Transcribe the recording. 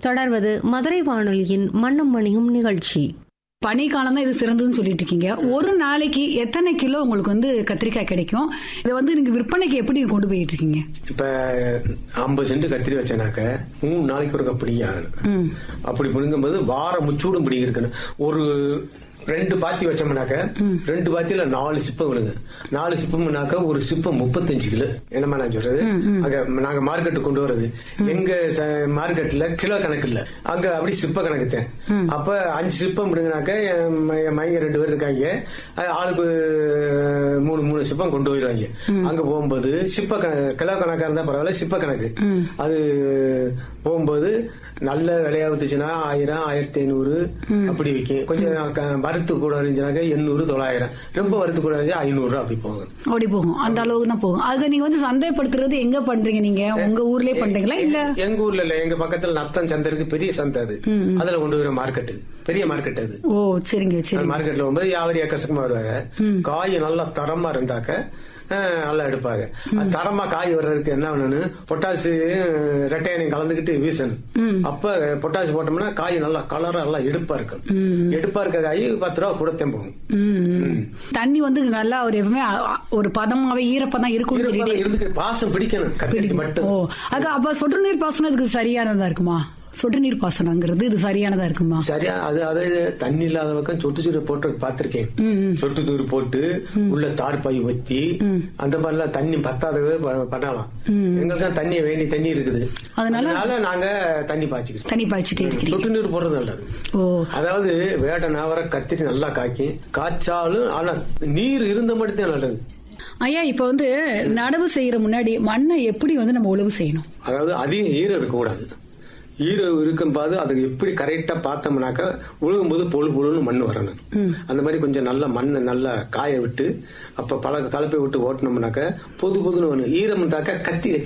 தொடர்வது மதுரை வானொலியின் மண்ணும் மணியும் நிகழ்ச்சி பனிக்காலம் தான் இது சிறந்ததுன்னு சொல்லிட்டு இருக்கீங்க ஒரு நாளைக்கு எத்தனை கிலோ உங்களுக்கு வந்து கத்திரிக்காய் கிடைக்கும் இதை வந்து நீங்க விற்பனைக்கு எப்படி கொண்டு போயிட்டு இருக்கீங்க இப்ப ஐம்பது சென்ட் கத்திரி வச்சனாக்க மூணு நாளைக்கு ஒரு பிடிங்க ம். அப்படி பிடிங்கும்போது வாரம் முச்சூடும் பிடி இருக்கணும் ஒரு ரெண்டு பாத்தி வச்சோம்னாக்க ரெண்டு பாத்தியில நாலு சிப்பம் விழுங்க நாலு சிப்பம்னாக்க ஒரு சிப்பம் முப்பத்தஞ்சு கிலோ என்னமா நான் சொல்றது அங்க நாங்க மார்க்கெட்டு கொண்டு வர்றது எங்க ச- மார்க்கெட்ல கிலோ கணக்கு இல்ல அங்க அப்படி சிப்ப கணக்குத்தேன் அப்ப அஞ்சு சிப்பம் பிடுங்கினாக்க என் ம- என் மைங்க ரெண்டு பேர் இருக்காங்க அது ஆளுக்கு மூணு மூணு சிப்பம் கொண்டு போயிடுவாங்க அங்க போகும்போது சிப்ப கணக்கு கிலோ கணக்கா இருந்தா பரவாயில்ல சிப்ப கணக்கு அது போகும்போது நல்ல விலையா வித்துச்சுன்னா ஆயிரம் ஆயிரத்தி ஐநூறு அப்படி விற்கும் கொஞ்சம் க- வறுத்து கூட இருந்துச்சுனாக்க எண்ணூறு தொள்ளாயிரம் ரொம்ப வறுத்து கூட இருந்துச்சு ஐநூறு அப்படி போகும் அப்படி போகும் அந்த அளவுக்கு தான் போகும் அதுக்கு நீங்க வந்து சந்தைப்படுத்துறது எங்க பண்றீங்க நீங்க உங்க ஊர்லயே பண்றீங்களா இல்ல எங்க ஊர்ல இல்ல எங்க பக்கத்துல நத்தம் சந்தை இருக்கு பெரிய சந்தை அது அதுல கொண்டு வர மார்க்கெட் பெரிய மார்க்கெட் அது ஓ சரிங்க அந்த சரி மார்க்கெட்ல போகும்போது வியாபாரி அக்கசக்கமா வருவாங்க காய் நல்லா தரமா இருந்தாக்க அஹ், நல்லா எடுப்பாங்க அது தரமா காய் வர்றதுக்கு என்ன பண்ணணும் பொட்டாசு ரெட்டையனையும் கலந்துக்கிட்டு வீசணும் அப்ப பொட்டாசு போட்டோம்னா காய் நல்லா கலரா நல்லா எடுப்பா இருக்கும் எடுப்பா இருக்க காய் பத்து ரூபா கூடத்தான் போகும் ம். தண்ணி வந்து நல்லா ஒரு எப்பவுமே அ- அ- ஒரு பதமாவே ஈரப்பதம் இருக்கும்னு இருப்பா சொல்லிட்டு இருந்துக்கிட்டு பாசம் பிடிக்கணும் கத்திரிக்கு ஓ மட்டும் அது அப்ப சொட்டு நீர் பாசனம் இதுக்கு சரியானதா இருக்குமா சொட்டு நீர் பாசனங்கிறது இது சரியானதா இருக்குமா சரியா அது அது தண்ணி இல்லாத பக்கம் சொட்டு சொட்டு போட்டு பார்த்திருக்கேன் சொட்டு நீர் போட்டு உள்ள தார் பை வத்தி அந்த மாதிரிலாம் தண்ணி பத்தாதவே ப- பண்ணலாம் எங்களுக்கு தான் தண்ணி வேண்டி தண்ணி இருக்குது அதனால- அதனால நாங்க தண்ணி பாய்ச்சிக்கிட்டோம் தண்ணி பாய்ச்சிட்டே இருக்கிறீங்க சொட்டு நீர் போடுறது நல்லது ஓ அதாவது வேட நாவர கத்திரி நல்லா காக்கி காய்ச்சாலும் ஆனா நீர் இருந்த மட்டும் தான் நல்லது ஐயா இப்ப வந்து நடவு செய்யற முன்னாடி மண்ணை எப்படி வந்து நம்ம உழவு செய்யணும் அதாவது அதிக ஈரம் இருக்கக்கூடாது ஈரம் இருக்கும் போது அதுக்கு எப்படி கரெக்டா பார்த்தோம்னாக்கா உழுகும் போது பொழு பொழுன்னு மண் வரணும் அந்த மாதிரி கொஞ்சம் நல்ல மண்ணை நல்லா காய விட்டு அப்ப பல கலப்பை விட்டு ஓட்டினோம்னாக்க பொது பொதுன்னு வரும் ஈரம் இருந்தாக்கா கத்தி கத்தி